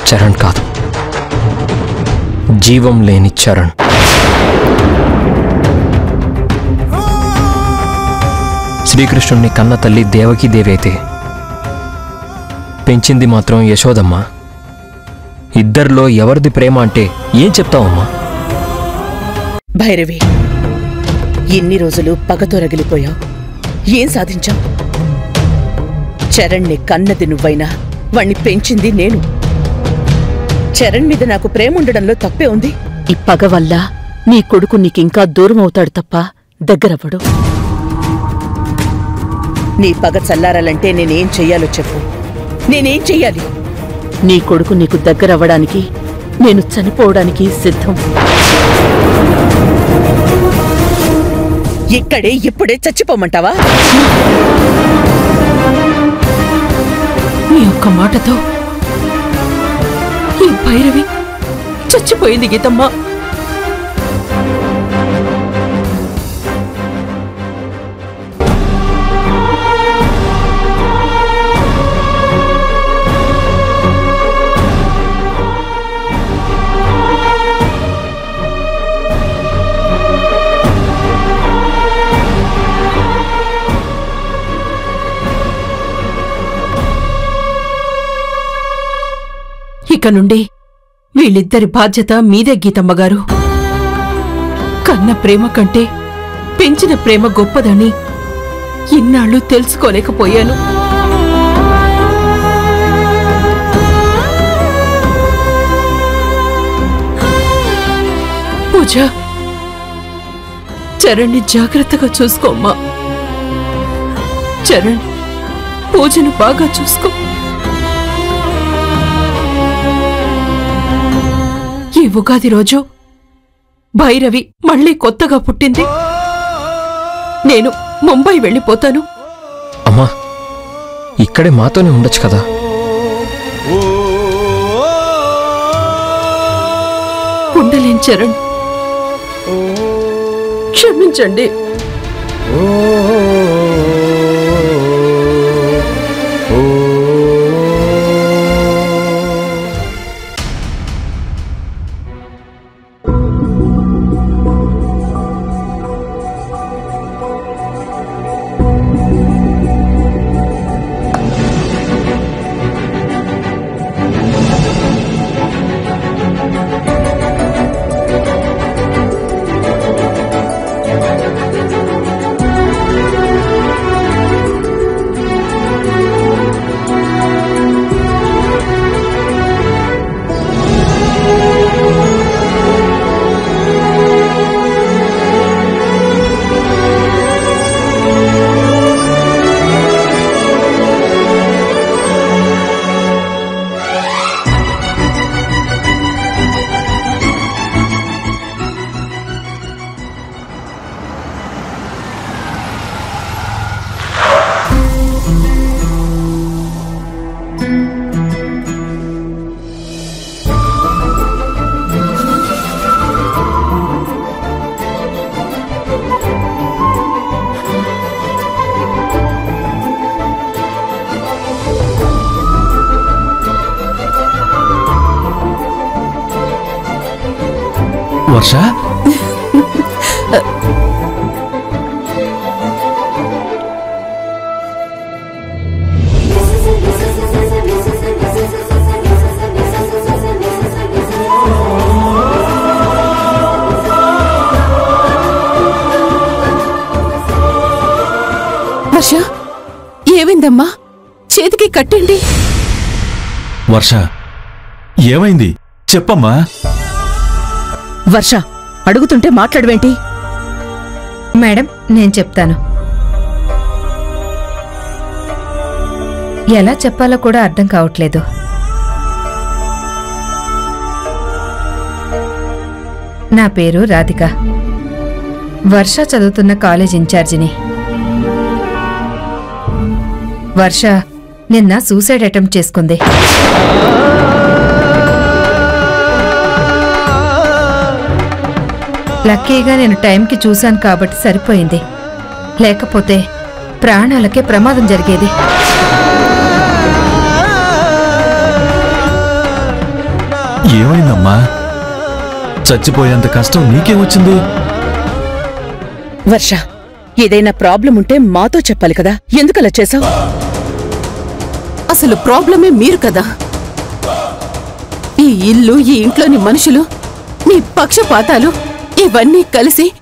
చరణ్ కాదు జీవం లేని చరణ్ శ్రీకృష్ణుణ్ణి కన్న తల్లి దేవకీదేవి అయితే పెంచింది మాత్రం యశోదమ్మ ఇద్దరిలో ఎవరిది ప్రేమ అంటే ఏం చెప్తావమ్మా భైరవి ఇన్ని రోజులు పగతో రగిలిపోయావు ఏం సాధించావు చరణ్ని కన్నది నువ్వైనా వాణ్ణి పెంచింది నేను చరణ్ మీద నాకు ప్రేమ ఉండడంలో తప్పే ఉంది ఈ పగ వల్ల నీ కొడుకు నీకింకా దూరం అవుతాడు తప్ప దగ్గరవ్వడు నీ పగ చల్లారాలంటే నేనేం చెయ్యాలో చెప్పు నేనేం చెయ్యాలి నీ కొడుకు నీకు దగ్గరవ్వడానికి నేను చనిపోవడానికి సిద్ధం ఇక్కడే ఇప్పుడే చచ్చిపోమంటావా నీ ఒక్క మాటతో ఈ భైరవి చచ్చిపోయింది గీతమ్మ ఇక నుండి వీళ్ళిద్దరి బాధ్యత మీదే గీతమ్మగారు కన్న ప్రేమ కంటే పెంచిన ప్రేమ గొప్పదని ఇన్నాళ్ళు తెలుసుకోలేకపోయాను పూజ చరణ్ని జాగ్రత్తగా చూసుకోమ్మా చరణ్ పూజను బాగా చూసుకో ఈ ఉగాది రోజు భైరవి మళ్ళీ కొత్తగా పుట్టింది నేను ముంబై వెళ్ళిపోతాను అమ్మా ఇక్కడే మాతోనే ఉండొచ్చు కదా ఉండలేం చరణ్ క్షమించండి వర్ష వర్ష ఏమైందమ్మా చేతికి కట్టండి వర్ష ఏమైంది చెప్పమ్మా వర్ష అడుగుతుంటే మాట్లాడవేంటి మేడం నేను చెప్తాను ఎలా చెప్పాలో కూడా అర్థం కావట్లేదు నా పేరు రాధిక వర్ష చదువుతున్న కాలేజ్ ఇన్ఛార్జిని వర్ష నిన్న సూసైడ్ అటెంప్ట్ చేసుకుంది లక్కీగా నేను టైంకి చూశాను కాబట్టి సరిపోయింది లేకపోతే ప్రాణాలకే ప్రమాదం జరిగేది ఏమైందమ్మా చచ్చిపోయేంత కష్టం నీకేమొచ్చింది వర్ష ఏదైనా ప్రాబ్లం ఉంటే మాతో చెప్పాలి కదా ఎందుకలా చేసావు అసలు ప్రాబ్లమే మీరు కదా ఈ ఇల్లు ఈ ఇంట్లోని మనుషులు మీ పక్షపాతాలు ఇవన్నీ కలిసి